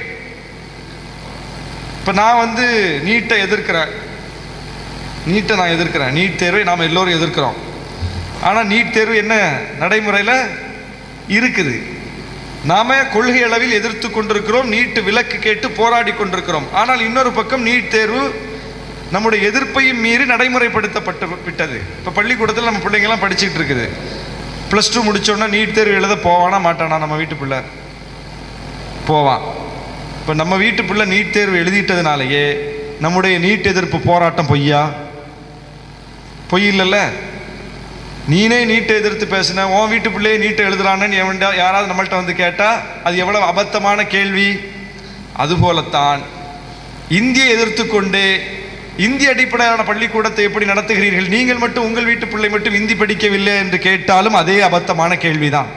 இப்ப நான் வந்து நீட்டை எதிர்க்கிறேன் நீட்டை நான் எதிர்க்கிறேன் நீட் தேர்வை நாம் எல்லோரும் எதிர்க்கிறோம் ஆனா நீட் தேர்வு என்ன நடைமுறையில் இருக்குது நாம கொள்கை அளவில் எதிர்த்து கொண்டிருக்கிறோம் நீட்டு விலக்கு கேட்டு போராடி கொண்டிருக்கிறோம் ஆனால் இன்னொரு பக்கம் நீட் தேர்வு நம்முடைய எதிர்ப்பையும் மீறி நடைமுறைப்படுத்தப்பட்டு விட்டது இப்போ பள்ளிக்கூடத்தில் நம்ம பிள்ளைங்கெல்லாம் படிச்சுக்கிட்டு இருக்குது ப்ளஸ் டூ முடிச்சோன்னா நீட் தேர்வு எழுத போவானா மாட்டானா நம்ம வீட்டு பிள்ளை போவான் இப்போ நம்ம வீட்டு பிள்ளை நீட் தேர்வு எழுதிட்டதுனாலயே நம்முடைய நீட் எதிர்ப்பு போராட்டம் பொய்யா பொய் இல்லைல்ல நீனே நீட்டை எதிர்த்து பேசின உன் வீட்டு பிள்ளையே நீட்டை எழுதுறான்னு எவன்டா யாராவது நம்மள்ட்ட வந்து கேட்டா அது எவ்வளவு அபத்தமான கேள்வி அதுபோலத்தான் இந்தியை எதிர்த்து கொண்டு இந்திய அடிப்படையிலான பள்ளிக்கூடத்தை எப்படி நடத்துகிறீர்கள் நீங்கள் மட்டும் உங்கள் வீட்டு பிள்ளை மட்டும் இந்தி படிக்கவில்லை என்று கேட்டாலும் அதே அபத்தமான கேள்விதான்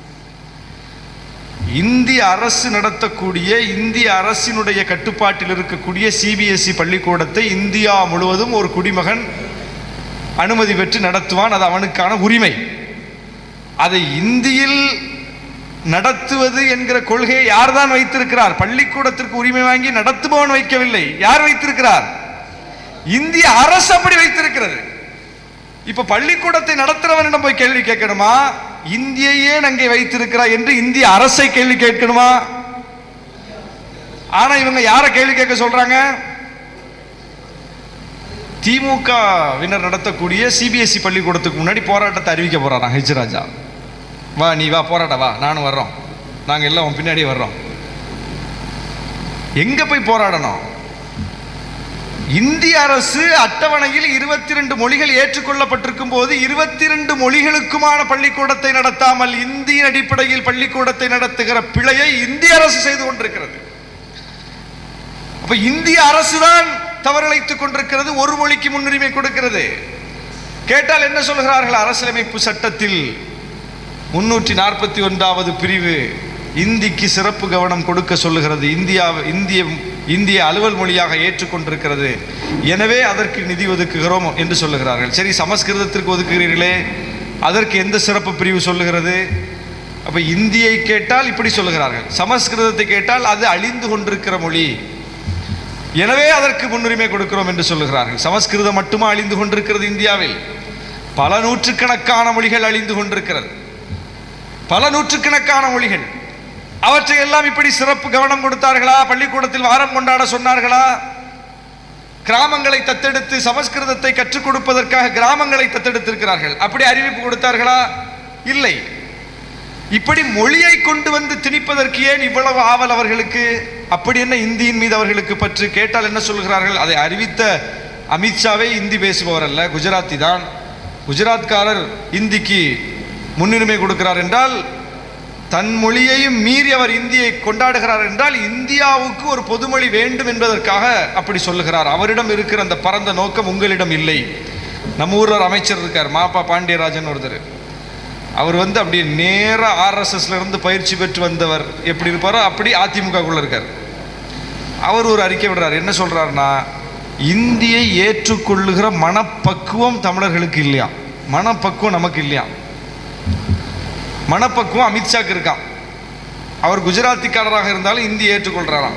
இந்திய அரசு நடத்தக்கூடிய இந்திய அரசினுடைய கட்டுப்பாட்டில் இருக்கக்கூடிய சிபிஎஸ்இ பள்ளிக்கூடத்தை இந்தியா முழுவதும் ஒரு குடிமகன் அனுமதி பெற்று நடத்துவான் அது அவனுக்கான உரிமை அதை இந்தியில் நடத்துவது என்கிற கொள்கையை யார்தான் வைத்திருக்கிறார் பள்ளிக்கூடத்திற்கு உரிமை வாங்கி நடத்துபவன் வைக்கவில்லை யார் வைத்திருக்கிறார் இந்திய அரசு அப்படி வைத்திருக்கிறது இப்ப பள்ளிக்கூடத்தை நடத்துறவனிடம் போய் கேள்வி கேட்கணுமா இந்தியையே அங்கே வைத்திருக்கிறார் என்று இந்திய அரசை கேள்வி கேட்கணுமா ஆனா இவங்க யார கேள்வி கேட்க சொல்றாங்க திமுக வினர் நடத்தக்கூடிய சிபிஎஸ்இ பள்ளிக்கூடத்துக்கு முன்னாடி போராட்டத்தை அறிவிக்க போறாராம் ஹெச் ராஜா வா நீ வா போராட வா நானும் வர்றோம் நாங்க எல்லாம் உன் பின்னாடியே வர்றோம் எங்க போய் போராடணும் இந்திய அரசு அட்டவணையில் இருபத்தி ரெண்டு மொழிகள் ஏற்றுக்கொள்ளப்பட்டிருக்கும் போது இருபத்தி ரெண்டு மொழிகளுக்குமான பள்ளிக்கூடத்தை நடத்தாமல் இந்தியின் அடிப்படையில் பள்ளிக்கூடத்தை நடத்துகிற பிழையை இந்திய அரசு செய்து கொண்டிருக்கிறது அப்ப இந்திய அரசுதான் தவறிழைத்துக் கொண்டிருக்கிறது ஒரு மொழிக்கு முன்னுரிமை கொடுக்கிறது கேட்டால் என்ன சொல்கிறார்கள் அரசியலமைப்பு சட்டத்தில் முன்னூற்றி நாற்பத்தி ஒன்றாவது பிரிவு இந்திக்கு சிறப்பு கவனம் கொடுக்க சொல்லுகிறது இந்தியா இந்திய இந்திய அலுவல் மொழியாக ஏற்றுக்கொண்டிருக்கிறது எனவே அதற்கு நிதி ஒதுக்குகிறோம் என்று சொல்லுகிறார்கள் சரி சமஸ்கிருதத்திற்கு ஒதுக்குகிறீர்களே அதற்கு எந்த சிறப்பு பிரிவு சொல்லுகிறது அப்ப இந்தியை கேட்டால் இப்படி சொல்லுகிறார்கள் சமஸ்கிருதத்தை கேட்டால் அது அழிந்து கொண்டிருக்கிற மொழி எனவே அதற்கு முன்னுரிமை கொடுக்கிறோம் என்று சொல்லுகிறார்கள் சமஸ்கிருதம் மட்டுமா அழிந்து கொண்டிருக்கிறது இந்தியாவில் பல நூற்றுக்கணக்கான மொழிகள் அழிந்து கொண்டிருக்கிறது பல நூற்றுக்கணக்கான மொழிகள் அவற்றை எல்லாம் இப்படி சிறப்பு கவனம் கொடுத்தார்களா பள்ளிக்கூடத்தில் வாரம் கொண்டாட சொன்னார்களா கிராமங்களை தத்தெடுத்து சமஸ்கிருதத்தை கற்றுக் கொடுப்பதற்காக கிராமங்களை தத்தெடுத்திருக்கிறார்கள் அப்படி அறிவிப்பு கொடுத்தார்களா இல்லை இப்படி மொழியை கொண்டு வந்து திணிப்பதற்கு ஏன் இவ்வளவு ஆவல் அவர்களுக்கு அப்படி என்ன இந்தியின் மீது அவர்களுக்கு பற்று கேட்டால் என்ன சொல்கிறார்கள் அதை அறிவித்த அமித்ஷாவே இந்தி பேசுபவர் அல்ல குஜராத்தி தான் குஜராத்காரர் இந்திக்கு முன்னுரிமை கொடுக்கிறார் என்றால் தன் மொழியையும் மீறி அவர் இந்தியை கொண்டாடுகிறார் என்றால் இந்தியாவுக்கு ஒரு பொதுமொழி வேண்டும் என்பதற்காக அப்படி சொல்லுகிறார் அவரிடம் இருக்கிற அந்த பரந்த நோக்கம் உங்களிடம் இல்லை நம்ம ஊர்ல ஒரு அமைச்சர் இருக்கார் மாப்பா பாண்டியராஜன் ஒருத்தர் அவர் வந்து அப்படியே நேர ஆர்எஸ்எஸ்ல இருந்து பயிற்சி பெற்று வந்தவர் எப்படி இருப்பாரோ அப்படி அதிமுகக்குள்ள இருக்கார் அவர் ஒரு அறிக்கை விடுறார் என்ன சொல்றாருன்னா இந்தியை ஏற்றுக்கொள்ளுகிற மனப்பக்குவம் தமிழர்களுக்கு இல்லையா மனப்பக்குவம் நமக்கு இல்லையா மனப்பக்குவம் அமித்ஷாக்கு இருக்கான் அவர் குஜராத்திக்காரராக இருந்தாலும் இந்தியை ஏற்றுக்கொள்றாராம்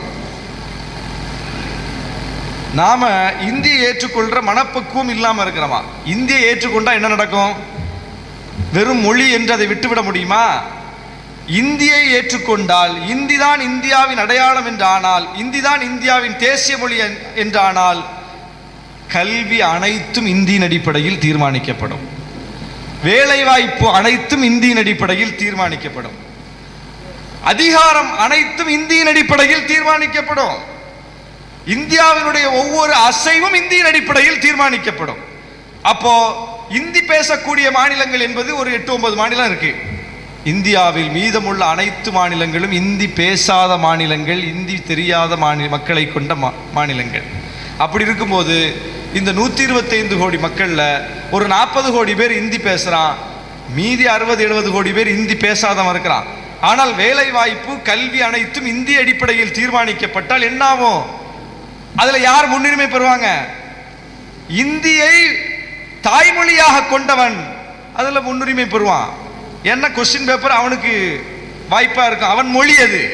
நாம இந்தியை ஏற்றுக்கொள்ற மனப்பக்குவம் இல்லாம இருக்கிறோமா இந்தியை ஏற்றுக்கொண்டா என்ன நடக்கும் வெறும் மொழி என்று அதை விட்டுவிட முடியுமா இந்தியை ஏற்றுக்கொண்டால் இந்தி தான் இந்தியாவின் அடையாளம் என்றானால் இந்தி தான் இந்தியாவின் தேசிய மொழி என்- என்றானால் கல்வி அனைத்தும் இந்தியின் அடிப்படையில் தீர்மானிக்கப்படும் வேலைவாய்ப்பு அனைத்தும் இந்தியின் அடிப்படையில் தீர்மானிக்கப்படும் அதிகாரம் அனைத்தும் இந்தியின் அடிப்படையில் தீர்மானிக்கப்படும் இந்தியாவினுடைய ஒவ்வொரு அசைவும் இந்தியின் அடிப்படையில் தீர்மானிக்கப்படும் அப்போ இந்தி பேசக்கூடிய மாநிலங்கள் என்பது ஒரு எட்டு ஒன்பது மாநிலம் இருக்கு இந்தியாவில் மீதமுள்ள அனைத்து மாநிலங்களும் இந்தி பேசாத மாநிலங்கள் இந்தி தெரியாத மாநில மக்களை கொண்ட மா- மாநிலங்கள் அப்படி இருக்கும்போது இந்த நூற்றி இருபத்தைந்து கோடி மக்கள்ல ஒரு நாற்பது கோடி பேர் இந்தி பேசுறான் மீதி அறுபது எழுபது கோடி பேர் இந்தி பேசாதவன் இருக்கிறான் ஆனால் வேலை வாய்ப்பு கல்வி அனைத்தும் இந்தி அடிப்படையில் தீர்மானிக்கப்பட்டால் என்னாகும் அதுல யார் முன்னுரிமை பெறுவாங்க இந்தியை தாய்மொழியாக கொண்டவன் அதுல முன்னுரிமை பெறுவான் என்ன கொஸ்டின் பேப்பர் அவனுக்கு வாய்ப்பா இருக்கும் அவன் மொழி அது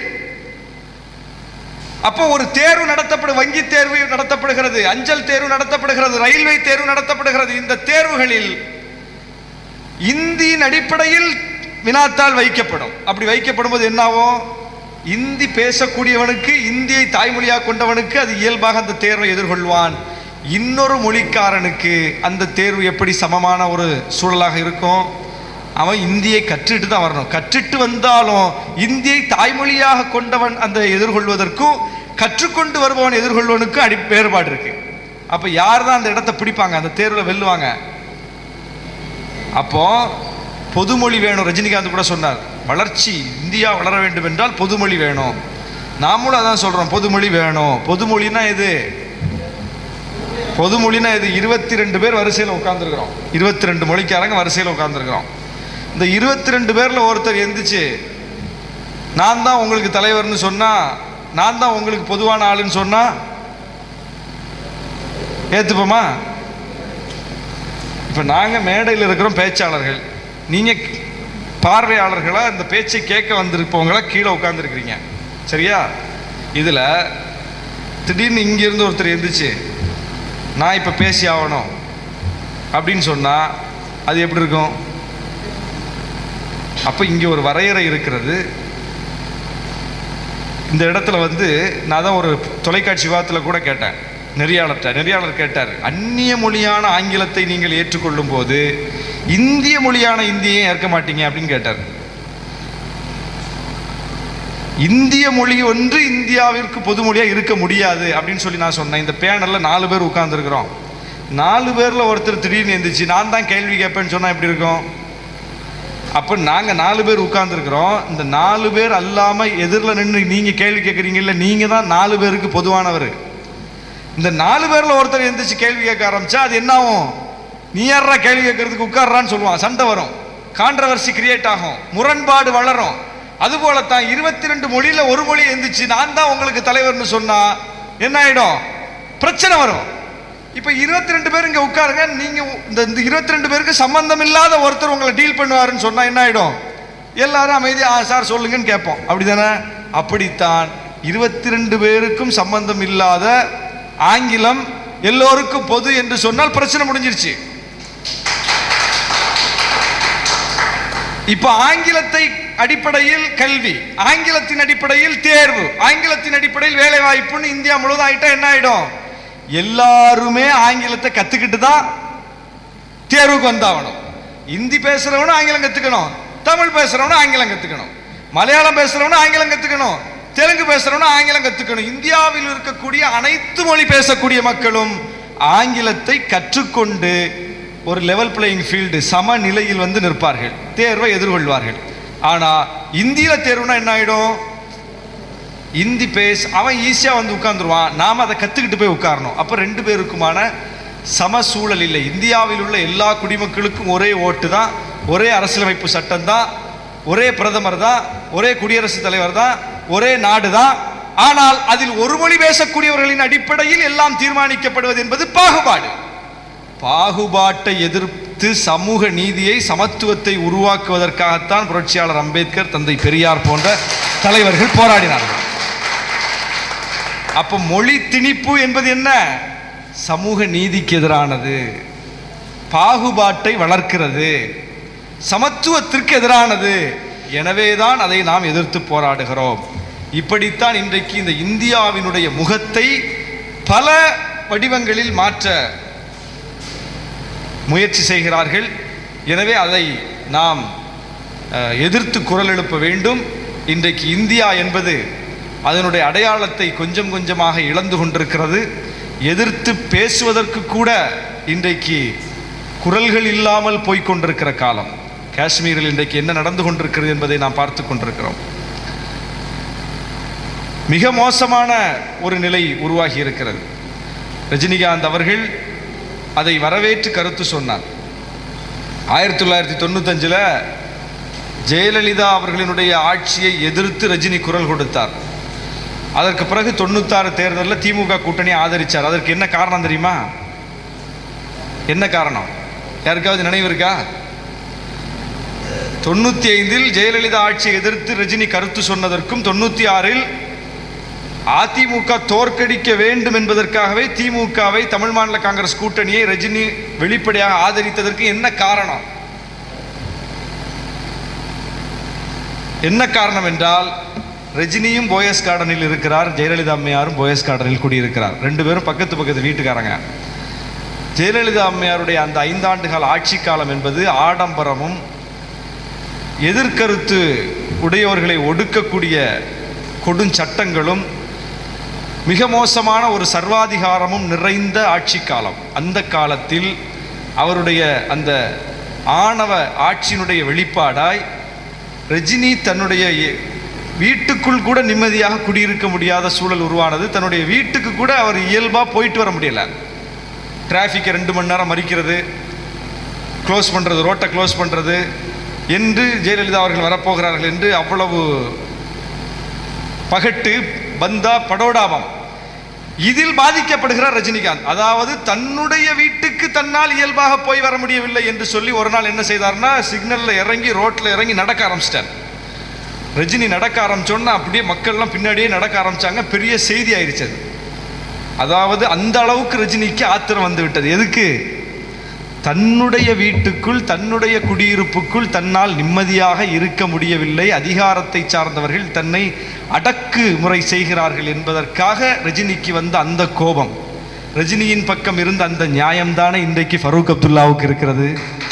அப்போ ஒரு தேர்வு நடத்தப்படும் வங்கி தேர்வு நடத்தப்படுகிறது அஞ்சல் தேர்வு நடத்தப்படுகிறது ரயில்வே தேர்வு நடத்தப்படுகிறது இந்த தேர்வுகளில் இந்தியின் அடிப்படையில் வினாத்தாள் வைக்கப்படும் அப்படி வைக்கப்படும் போது என்னாகும் இந்தி பேசக்கூடியவனுக்கு இந்தியை தாய்மொழியாக கொண்டவனுக்கு அது இயல்பாக அந்த தேர்வை எதிர்கொள்வான் இன்னொரு மொழிக்காரனுக்கு அந்த தேர்வு எப்படி சமமான ஒரு சூழலாக இருக்கும் அவன் இந்தியை கற்றுட்டு தான் வரணும் கற்றுட்டு வந்தாலும் இந்தியை தாய்மொழியாக கொண்டவன் அந்த எதிர்கொள்வதற்கும் கற்றுக்கொண்டு வருபவன் எதிர்கொள்வனுக்கும் அடி வேறுபாடு இருக்கு அப்ப யார் தான் அந்த இடத்தை பிடிப்பாங்க அந்த தேர்வில் வெல்லுவாங்க அப்போ பொதுமொழி வேணும் ரஜினிகாந்த் கூட சொன்னார் வளர்ச்சி இந்தியா வளர வேண்டும் என்றால் பொதுமொழி வேணும் நாமளும் அதான் சொல்றோம் பொதுமொழி வேணும் பொதுமொழினா எது பொதுமொழினா இது இருபத்தி ரெண்டு பேர் வரிசையில் உட்காந்துருக்கிறோம் இருபத்தி ரெண்டு மொழிக்காரங்க வரிசையில் உட்காந்துருக்கிறோம் இந்த இருபத்தி ரெண்டு பேர்ல ஒருத்தர் எந்திரிச்சு நான் தான் உங்களுக்கு தலைவர்னு சொன்னா நான் தான் உங்களுக்கு பொதுவான ஆளுன்னு சொன்னா ஏத்துப்போமா இப்ப நாங்க மேடையில் இருக்கிறோம் பேச்சாளர்கள் நீங்க பார்வையாளர்களா இந்த பேச்சை கேட்க வந்திருப்பவங்களா கீழே உட்காந்துருக்கிறீங்க சரியா இதுல திடீர்னு இங்க இருந்து ஒருத்தர் எந்திரிச்சு நான் இப்ப பேசி ஆகணும் அப்படின்னு சொன்னா அது எப்படி இருக்கும் அப்ப இங்க ஒரு வரையறை இருக்கிறது இந்த இடத்துல வந்து நான் தான் ஒரு தொலைக்காட்சி விவாதத்தில் கூட கேட்டேன் நெறியாளர்கிட்ட நெறியாளர் கேட்டார் அந்நிய மொழியான ஆங்கிலத்தை நீங்கள் ஏற்றுக்கொள்ளும் போது இந்திய மொழியான இந்தியை ஏற்க மாட்டீங்க அப்படின்னு கேட்டார் இந்திய மொழி ஒன்று இந்தியாவிற்கு பொதுமொழியா இருக்க முடியாது அப்படின்னு சொல்லி நான் சொன்னேன் இந்த பேனல்ல நாலு பேர் உட்கார்ந்துருக்கிறோம் நாலு பேர்ல ஒருத்தர் திடீர்னு எந்திரிச்சு நான் தான் கேள்வி கேட்பேன்னு சொன்னா எப்படி இருக்கும் அப்போ நாங்க நாலு பேர் உட்கார்ந்துருக்கிறோம் இந்த நாலு பேர் அல்லாம எதிரில் நின்று நீங்க கேள்வி கேட்குறீங்கல்ல நீங்க தான் நாலு பேருக்கு பொதுவானவர் இந்த நாலு பேர்ல ஒருத்தர் எந்திரிச்சு கேள்வி கேட்க ஆரம்பிச்சா அது என்ன ஆகும் நீ யாரா கேள்வி கேட்கறதுக்கு உட்கார்றான்னு சொல்லுவான் சண்டை வரும் கான்ட்ரவர்சி கிரியேட் ஆகும் முரண்பாடு வளரும் அதுபோல தான் இருபத்தி ரெண்டு மொழியில ஒரு மொழி எந்திரிச்சு நான் தான் உங்களுக்கு தலைவர்னு சொன்னா என்ன ஆயிடும் பிரச்சனை வரும் இப்ப இருபத்தி ரெண்டு பேர் இங்க உட்காருங்க நீங்க இந்த இந்த இருபத்தி ரெண்டு பேருக்கு சம்பந்தம் இல்லாத ஒருத்தர் உங்களை டீல் பண்ணுவாருன்னு சொன்னா என்ன ஆயிடும் எல்லாரும் அமைதியா "ஆ, சார் சொல்லுங்கன்னு கேட்போம் அப்படிதானே அப்படித்தான் இருபத்தி ரெண்டு பேருக்கும் சம்பந்தம் இல்லாத ஆங்கிலம் எல்லோருக்கும் பொது என்று சொன்னால் பிரச்சனை முடிஞ்சிருச்சு இப்ப ஆங்கிலத்தை அடிப்படையில் கல்வி ஆங்கிலத்தின் அடிப்படையில் தேர்வு ஆங்கிலத்தின் அடிப்படையில் வேலை வாய்ப்புன்னு இந்தியா முழுவதும் ஆயிட்டா என்ன ஆயிடும் எல்லாருமே ஆங்கிலத்தை கத்துக்கிட்டு தான் தேர்வுக்கு வந்தாகணும் இந்தி பேசுறவனும் ஆங்கிலம் கத்துக்கணும் தமிழ் பேசுறவனும் ஆங்கிலம் கத்துக்கணும் மலையாளம் பேசுறவனும் ஆங்கிலம் கத்துக்கணும் தெலுங்கு பேசுறவனும் ஆங்கிலம் கத்துக்கணும் இந்தியாவில் இருக்கக்கூடிய அனைத்து மொழி பேசக்கூடிய மக்களும் ஆங்கிலத்தை கற்றுக்கொண்டு ஒரு லெவல் பிளேயிங் ஃபீல்டு சம நிலையில் வந்து நிற்பார்கள் தேர்வை எதிர்கொள்வார்கள் ஆனா இந்தியில தேர்வுனா என்ன ஆயிடும் இந்தி பேஸ் அவன் ஈஸியா வந்து உட்கார்ந்துருவான் நாம அதை கத்துக்கிட்டு போய் உட்காரணும் அப்ப ரெண்டு பேருக்குமான சம சூழல் இல்லை இந்தியாவில் உள்ள எல்லா குடிமக்களுக்கும் ஒரே ஓட்டு தான் ஒரே அரசியலமைப்பு சட்டம் தான் ஒரே பிரதமர் தான் ஒரே குடியரசுத் தலைவர் தான் ஒரே நாடு தான் ஆனால் அதில் ஒரு மொழி பேசக்கூடியவர்களின் அடிப்படையில் எல்லாம் தீர்மானிக்கப்படுவது என்பது பாகுபாடு பாகுபாட்டை எதிர்த்து சமூக நீதியை சமத்துவத்தை உருவாக்குவதற்காகத்தான் புரட்சியாளர் அம்பேத்கர் தந்தை பெரியார் போன்ற தலைவர்கள் போராடினார்கள் அப்ப மொழி திணிப்பு என்பது என்ன சமூக நீதிக்கு எதிரானது பாகுபாட்டை வளர்க்கிறது சமத்துவத்திற்கு எதிரானது எனவேதான் அதை நாம் எதிர்த்து போராடுகிறோம் இப்படித்தான் இன்றைக்கு இந்த இந்தியாவினுடைய முகத்தை பல வடிவங்களில் மாற்ற முயற்சி செய்கிறார்கள் எனவே அதை நாம் அஹ், எதிர்த்து குரல் எழுப்ப வேண்டும் இன்றைக்கு இந்தியா என்பது அதனுடைய அடையாளத்தை கொஞ்சம் கொஞ்சமாக இழந்து கொண்டிருக்கிறது எதிர்த்து பேசுவதற்கு கூட இன்றைக்கு குரல்கள் இல்லாமல் போய்க் கொண்டிருக்கிற காலம் காஷ்மீரில் இன்றைக்கு என்ன நடந்து கொண்டிருக்கிறது என்பதை நாம் பார்த்து கொண்டிருக்கிறோம் மிக மோசமான ஒரு நிலை உருவாகி இருக்கிறது ரஜினிகாந்த் அவர்கள் அதை வரவேற்று கருத்து சொன்னார் ஆயிரத்தி தொள்ளாயிரத்தி தொண்ணூத்தஞ்சில் ஜெயலலிதா அவர்களினுடைய ஆட்சியை எதிர்த்து ரஜினி குரல் கொடுத்தார் அதற்கு பிறகு தொண்ணூத்தாறு தேர்தலில் திமுக கூட்டணி ஆதரிச்சார் அதற்கு என்ன காரணம் தெரியுமா என்ன காரணம் யாருக்காவது நினைவு இருக்கா தொண்ணூத்தி ஐந்தில் ஜெயலலிதா ஆட்சியை எதிர்த்து ரஜினி கருத்து சொன்னதற்கும் தொண்ணூத்தி ஆறில் அதிமுக தோற்கடிக்க வேண்டும் என்பதற்காகவே திமுகவை தமிழ் மாநில காங்கிரஸ் கூட்டணியை ரஜினி வெளிப்படையாக ஆதரித்ததற்கு என்ன காரணம் என்ன காரணம் என்றால் ரஜினியும் போயஸ் கார்டனில் இருக்கிறார் ஜெயலலிதா அம்மையாரும் போயஸ் கார்டனில் குடியிருக்கிறார் ரெண்டு பேரும் பக்கத்து பக்கத்து வீட்டுக்காரங்க ஜெயலலிதா அம்மையாருடைய அந்த ஐந்தாண்டு கால ஆட்சி காலம் என்பது ஆடம்பரமும் எதிர்கருத்து உடையவர்களை ஒடுக்கக்கூடிய கொடுஞ்சட்டங்களும் மிக மோசமான ஒரு சர்வாதிகாரமும் நிறைந்த ஆட்சி காலம் அந்த காலத்தில் அவருடைய அந்த ஆணவ ஆட்சியினுடைய வெளிப்பாடாய் ரஜினி தன்னுடைய எ- வீட்டுக்குள் கூட நிம்மதியாக குடியிருக்க முடியாத சூழல் உருவானது தன்னுடைய வீட்டுக்கு கூட அவர் இயல்பாக போயிட்டு வர முடியல டிராஃபிக்கை ரெண்டு மணி நேரம் மறிக்கிறது க்ளோஸ் பண்ணுறது ரோட்டை க்ளோஸ் பண்ணுறது என்று ஜெயலலிதா அவர்கள் வரப்போகிறார்கள் என்று அவ்வளவு பகட்டு பந்தா படோடாபம் இதில் பாதிக்கப்படுகிறார் ரஜினிகாந்த் அதாவது தன்னுடைய வீட்டுக்கு தன்னால் இயல்பாக போய் வர முடியவில்லை என்று சொல்லி ஒரு நாள் என்ன செய்தார்னா சிக்னல்ல இறங்கி ரோட்ல இறங்கி நடக்க ஆரம்பிச்சிட்டார் ரஜினி நடக்க ஆரம்பிச்சோன்னா அப்படியே மக்கள்லாம் பின்னாடியே நடக்க ஆரம்பிச்சாங்க பெரிய செய்தி ஆயிருச்சு அது அதாவது அந்த அளவுக்கு ரஜினிக்கு ஆத்திரம் வந்து விட்டது எதுக்கு தன்னுடைய வீட்டுக்குள் தன்னுடைய குடியிருப்புக்குள் தன்னால் நிம்மதியாக இருக்க முடியவில்லை அதிகாரத்தை சார்ந்தவர்கள் தன்னை அடக்கு முறை செய்கிறார்கள் என்பதற்காக ரஜினிக்கு வந்த அந்த கோபம் ரஜினியின் பக்கம் இருந்த அந்த நியாயம்தானே இன்றைக்கு ஃபரூக் அப்துல்லாவுக்கு இருக்கிறது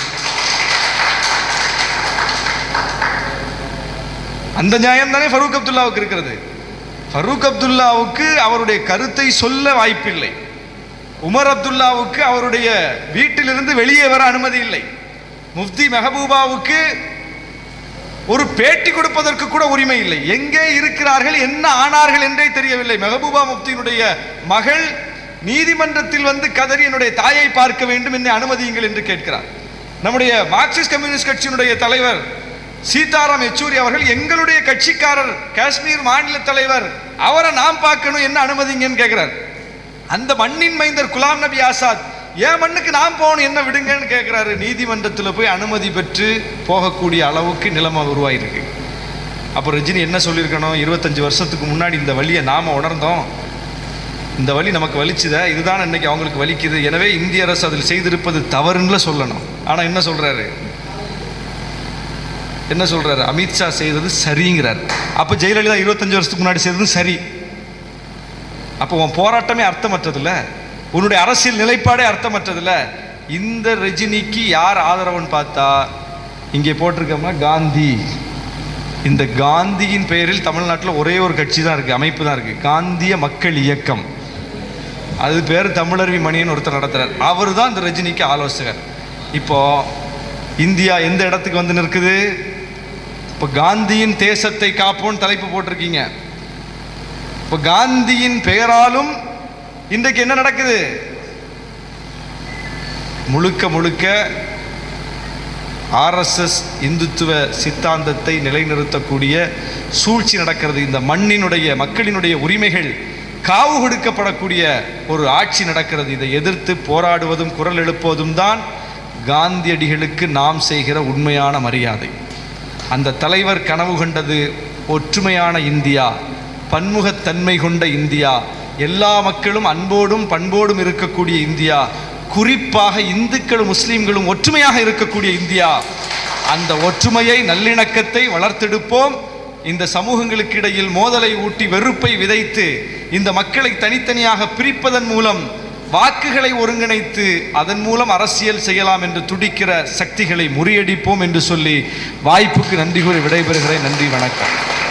அந்த நியாயம் தானே ஃபரூக் அப்துல்லாவுக்கு இருக்கிறது ஃபரூக் அப்துல்லாவுக்கு அவருடைய கருத்தை சொல்ல வாய்ப்பில்லை உமர் அப்துல்லாவுக்கு அவருடைய வீட்டிலிருந்து வெளியே வர அனுமதி இல்லை முஃப்தி மெஹபூபாவுக்கு ஒரு பேட்டி கொடுப்பதற்கு கூட உரிமை இல்லை எங்கே இருக்கிறார்கள் என்ன ஆனார்கள் என்றே தெரியவில்லை மெஹபூபா முஃப்தியினுடைய மகள் நீதிமன்றத்தில் வந்து கதறி என்னுடைய தாயை பார்க்க வேண்டும் என்னை அனுமதியுங்கள் என்று கேட்கிறார் நம்முடைய மார்க்சிஸ்ட் கம்யூனிஸ்ட் கட்சியினுடைய தலைவர் சீதாராம் யெச்சூரி அவர்கள் எங்களுடைய கட்சிக்காரர் காஷ்மீர் மாநில தலைவர் அவரை நாம் பார்க்கணும் என்ன அனுமதிங்கன்னு கேட்கிறார் அந்த மண்ணின் மைந்தர் குலாம் நபி ஆசாத் என் மண்ணுக்கு நான் போகணும் என்ன விடுங்கன்னு கேட்குறாரு நீதிமன்றத்தில் போய் அனுமதி பெற்று போகக்கூடிய அளவுக்கு நிலைமை உருவாயிருக்கு அப்போ ரஜினி என்ன சொல்லியிருக்கணும் இருபத்தஞ்சு வருஷத்துக்கு முன்னாடி இந்த வழியை நாம உணர்ந்தோம் இந்த வழி நமக்கு வலிச்சுதா இதுதான் இன்னைக்கு அவங்களுக்கு வலிக்குது எனவே இந்திய அரசு அதில் செய்திருப்பது தவறுன்னு சொல்லணும் ஆனால் என்ன சொல்றாரு என்ன சொல்றாரு அமித்ஷா செய்தது சரிங்கிறார் அப்போ ஜெயலலிதா இருபத்தஞ்சு வருஷத்துக்கு முன்னாடி செய்தது சரி அப்போ உன் போராட்டமே அர்த்தமற்றதுல்ல உன்னுடைய அரசியல் நிலைப்பாடே அர்த்தமற்றதுல்ல இந்த ரஜினிக்கு யார் ஆதரவுன்னு பார்த்தா இங்கே போட்டிருக்கோம்னா காந்தி இந்த காந்தியின் பெயரில் தமிழ்நாட்டில் ஒரே ஒரு கட்சி தான் இருக்கு அமைப்பு தான் இருக்கு காந்திய மக்கள் இயக்கம் அது பேர் தமிழருவி மணியன் ஒருத்தர் நடத்துறார் அவர் தான் இந்த ரஜினிக்கு ஆலோசகர் இப்போ இந்தியா எந்த இடத்துக்கு வந்து நிற்குது இப்போ காந்தியின் தேசத்தை காப்போன்னு தலைப்பு போட்டிருக்கீங்க இப்போ காந்தியின் பெயராலும் இன்றைக்கு என்ன நடக்குது முழுக்க முழுக்க ஆர்எஸ்எஸ் இந்துத்துவ சித்தாந்தத்தை நிலைநிறுத்தக்கூடிய சூழ்ச்சி நடக்கிறது இந்த மண்ணினுடைய மக்களினுடைய உரிமைகள் காவு கொடுக்கப்படக்கூடிய ஒரு ஆட்சி நடக்கிறது இதை எதிர்த்து போராடுவதும் குரல் எழுப்புவதும் தான் காந்தியடிகளுக்கு நாம் செய்கிற உண்மையான மரியாதை அந்த தலைவர் கனவு கண்டது ஒற்றுமையான இந்தியா பன்முகத்தன்மை கொண்ட இந்தியா எல்லா மக்களும் அன்போடும் பண்போடும் இருக்கக்கூடிய இந்தியா குறிப்பாக இந்துக்களும் முஸ்லிம்களும் ஒற்றுமையாக இருக்கக்கூடிய இந்தியா அந்த ஒற்றுமையை நல்லிணக்கத்தை வளர்த்தெடுப்போம் இந்த சமூகங்களுக்கு இடையில் மோதலை ஊட்டி வெறுப்பை விதைத்து இந்த மக்களை தனித்தனியாக பிரிப்பதன் மூலம் வாக்குகளை ஒருங்கிணைத்து அதன் மூலம் அரசியல் செய்யலாம் என்று துடிக்கிற சக்திகளை முறியடிப்போம் என்று சொல்லி வாய்ப்புக்கு நன்றி கூறி விடைபெறுகிறேன் நன்றி வணக்கம்